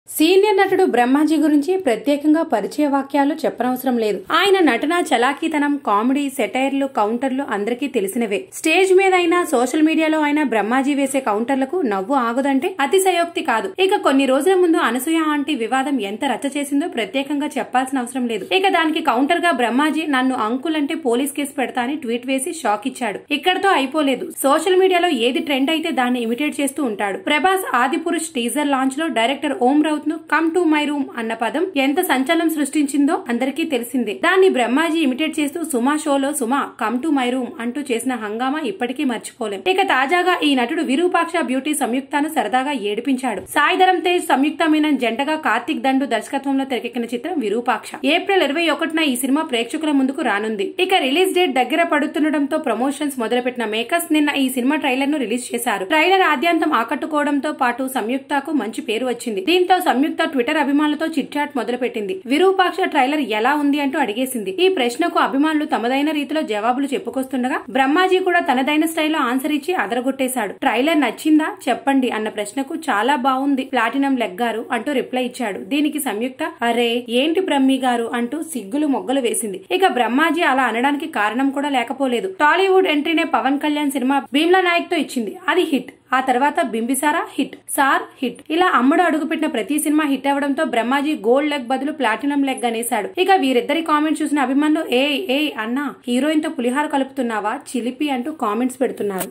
senior నటుడు బ్రహ్మాజీ గురించి ప్రత్యేకంగా పరిచయ వాక్యాలు చెప్పనవసరం లేదు ఆయన నటన చలాకీతనం కామెడీ సెటైర్లు కౌంటర్లు అందరికీ తెలిసినవే స్టేజ్ మీద అయినా సోషల్ మీడియాలో అయినా బ్రహ్మాజీ వేసే కౌంటర్లకు నవ్వు ఆగదంటే అతిశయోక్తి కాదు ఇక కొన్ని రోజుల ముందు అనసూయ ఆంటీ వివాదం ఎంత రచ్చ చేసిందో ప్రత్యేకంగా చెప్పాల్సిన అవసరం లేదు ఇక దానికి కౌంటర్ గా బ్రహ్మాజీ నన్ను అంకుల్ అంటే పోలీస్ కేసు పెడతా అని ట్వీట్ వేసి షాక్ ఇచ్చాడు ఇక్కడతో అయిపోలేదు సోషల్ మీడియాలో ఏది ట్రెండ్ అయితే దాన్ని ఇమిటేట్ చేస్తూ ఉంటాడు ప్రభాస్ ఆదిపురుష్ టీజర్ లాంచ్ లో డైరెక్టర్ ఓం రౌత్ ను కమ్ టు మై రూమ్ అన్న పదం ఎంత సంచలనం సృష్టించిందో అందరికీ తెలిసిందే దాన్ని బ్రహ్మాజీ ఇమిటేట్ చేస్తూ సుమా షోలో Suma come to my room అంటూ చేసిన హంగామా ఇప్పటికీ మర్చిపోలేం ఇక తాజాగా ఈ నటుడు విరూపాక్ష బ్యూటీ సంయుక్తను సరదాగా ఏడిపించాడు సాయిధరం తేజ్ సంయుక్త మీనన్ జంటగా కార్తిక్ దండు దర్శకత్వంలో తెరకెక్కిన చిత్రం విరూపాక్ష ఏప్రిల్ ఇరవై ఒకటిన ఈ సినిమా ప్రేక్షకుల ముందుకు రానుంది ఇక రిలీజ్ డేట్ దగ్గర పడుతుండటంతో ప్రమోషన్స్ మొదలుపెట్టిన మేకర్స్ నిన్న ఈ సినిమా ట్రైలర్ ను రిలీజ్ చేశారు ట్రైలర్ ఆద్యంతం ఆకట్టుకోవడంతో పాటు సంయుక్తకు మంచి పేరు వచ్చింది దీంతో సంయుక్త ట్విట్టర్ అభిమానులతో చిట్ చాట్ మొదలుపెట్టింది విరూపాక్ష ట్రైలర్ ఎలా ఉంది అంటూ అడిగేసింది ఈ ప్రశ్నకు అభిమానులు తమదైన రీతిలో జవాబులు చెప్పుకొస్తుండగా బ్రహ్మాజీ కూడా తనదైన స్టైల్లో ఆన్సర్ ఇచ్చి అదరగొట్టేశాడు ట్రైలర్ నచ్చిందా చెప్పండి అన్న ప్రశ్నకు చాలా బాగుంది ప్లాటినం లెగ్గారు అంటూ రిప్లై ఇచ్చాడు దీనికి సంయుక్త అరే ఏంటి బ్రహ్మి గారు అంటూ సిగ్గులు మొగ్గలు వేసింది ఇక బ్రహ్మాజీ అలా అనడానికి కారణం కూడా లేకపోలేదు టాలీవుడ్ ఎంట్రీనే పవన్ కళ్యాణ్ సినిమా భీమ్లా నాయక్ తో ఇచ్చింది అది హిట్ ఆ తర్వాత బింబిసారా హిట్ సార్ హిట్ ఇలా అమ్ముడు అడుగుపెట్టిన ప్రతి సినిమా హిట్ అవడంతో బ్రహ్మాజీ గోల్డ్ లెగ్ బదులు ప్లాటినం లెగ్ అనేశాడు ఇక వీరిద్దరి కామెంట్స్ చూసిన అభిమానులు ఏ ఏ అన్నా హీరోయిన్ తో పులిహార కలుపుతున్నావా చిలిపి అంటూ కామెంట్స్ పెడుతున్నారు